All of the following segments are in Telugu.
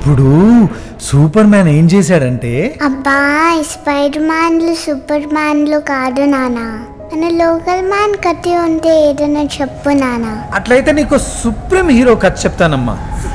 ఇప్పుడు సూపర్ మ్యాన్ ఏం చేశాడంటే అబ్బా స్పైడర్ మ్యాన్లు సూపర్ మ్యాన్లు కాదు నానా మన లోకల్ మ్యాన్ కత్తి ఉంటే ఏదైనా చెప్పు నానా అట్లయితే నీకు సుప్రీం హీరో కథ చెప్తానమ్మా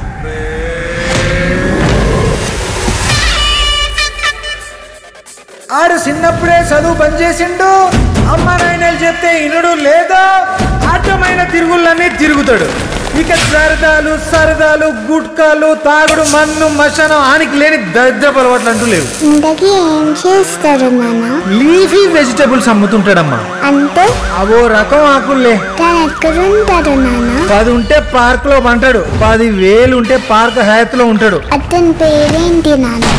ఆడు చిన్నప్పుడే చదువు బంద్ చేసిండు అమ్మ నాయనలు చెప్తే ఇనుడు లేదా అడ్డమైన తిరుగులన్నీ తిరుగుతాడు ఇక సరదాలు సరదాలు గుట్కాలు తాగుడు మన్ను మశానం ఆనికి లేని దరిద్రపు అలవాట్లు అంటూ లేవు ఇంతకీ ఏం చేస్తారు నానా లీఫీ వెజిటబుల్స్ అమ్ముతుంటాడమ్మా అంటే అవో రకం ఆకుల్లే తను ఎక్కడుంటారు నానా పది ఉంటే పార్క్ లో పంటాడు పది వేలు ఉంటే పార్క్ హయాత్ లో ఉంటాడు అతని పేరేంటి నానా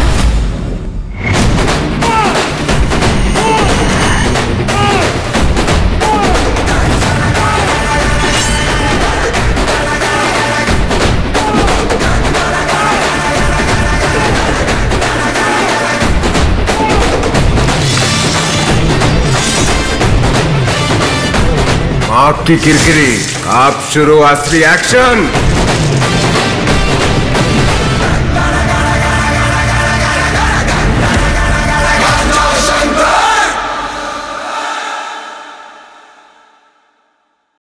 आपकी किरकिरी आप शुरू असली एक्शन